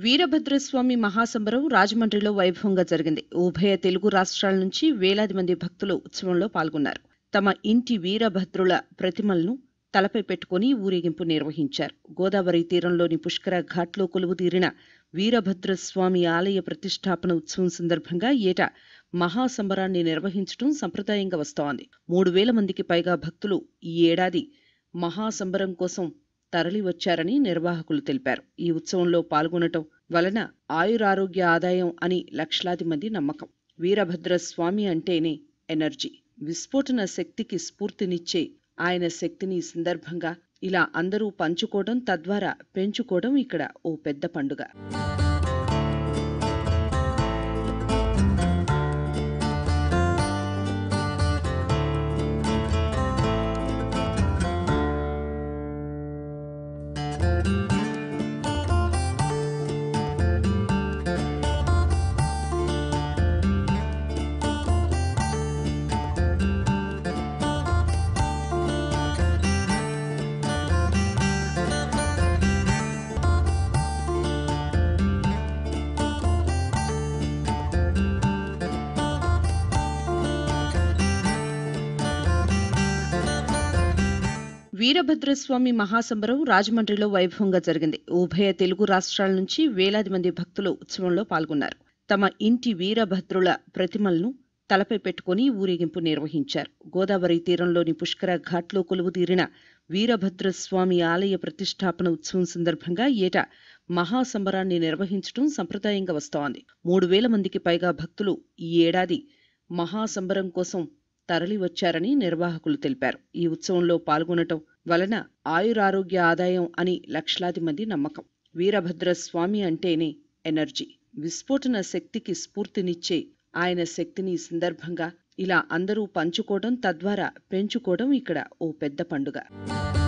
వీరభద్రస్వామి మహాసంబరం రాజమండ్రిలో వైభవంగా జరిగింది ఉభయ తెలుగు రాష్ట్రాల నుంచి వేలాది మంది భక్తులు ఉత్సవంలో పాల్గొన్నారు తమ ఇంటి వీరభద్రుల ప్రతిమలను తలపై పెట్టుకుని ఊరేగింపు నిర్వహించారు గోదావరి తీరంలోని పుష్కర ఘాట్లో కొలువు తీరిన వీరభద్రస్వామి ఆలయ ప్రతిష్టాపన ఉత్సవం సందర్భంగా ఏటా మహాసంబరాన్ని నిర్వహించడం సంప్రదాయంగా వస్తోంది మూడు వేల మందికి పైగా భక్తులు ఈ ఏడాది మహాసంబరం కోసం తరలి వచ్చారని నిర్వాహకులు తెలిపారు ఈ ఉత్సవంలో పాల్గొనటం వలన ఆయురారోగ్య ఆదాయం అని లక్షలాది మంది నమ్మకం వీరభద్ర స్వామి అంటేనే ఎనర్జీ విస్ఫోటన శక్తికి స్ఫూర్తినిచ్చే ఆయన శక్తిని ఈ సందర్భంగా ఇలా అందరూ పంచుకోవడం తద్వారా పెంచుకోవడం ఇక్కడ ఓ పెద్ద పండుగ వీరభద్రస్వామి మహాసంబరం రాజమండ్రిలో వైభవంగా జరిగింది ఉభయ తెలుగు రాష్ట్రాల నుంచి వేలాది మంది భక్తులు ఉత్సవంలో పాల్గొన్నారు తమ ఇంటి వీరభద్రుల ప్రతిమలను తలపై పెట్టుకుని ఊరేగింపు నిర్వహించారు గోదావరి తీరంలోని పుష్కర ఘాట్లో కొలువు తీరిన వీరభద్రస్వామి ఆలయ ప్రతిష్టాపన ఉత్సవం సందర్భంగా ఏటా మహాసంబరాన్ని నిర్వహించడం సంప్రదాయంగా వస్తోంది మూడు వేల మందికి పైగా భక్తులు ఈ ఏడాది మహాసంబరం కోసం తరలి వచ్చారని నిర్వాహకులు తెలిపారు ఈ ఉత్సవంలో పాల్గొనటం వలన ఆయురారోగ్య ఆదాయం అని లక్షలాది మంది నమ్మకం వీరభద్ర స్వామి అంటేనే ఎనర్జీ విస్ఫోటన శక్తికి స్ఫూర్తినిచ్చే ఆయన శక్తిని ఈ సందర్భంగా ఇలా అందరూ పంచుకోవడం తద్వారా పెంచుకోవడం ఇక్కడ ఓ పెద్ద పండుగ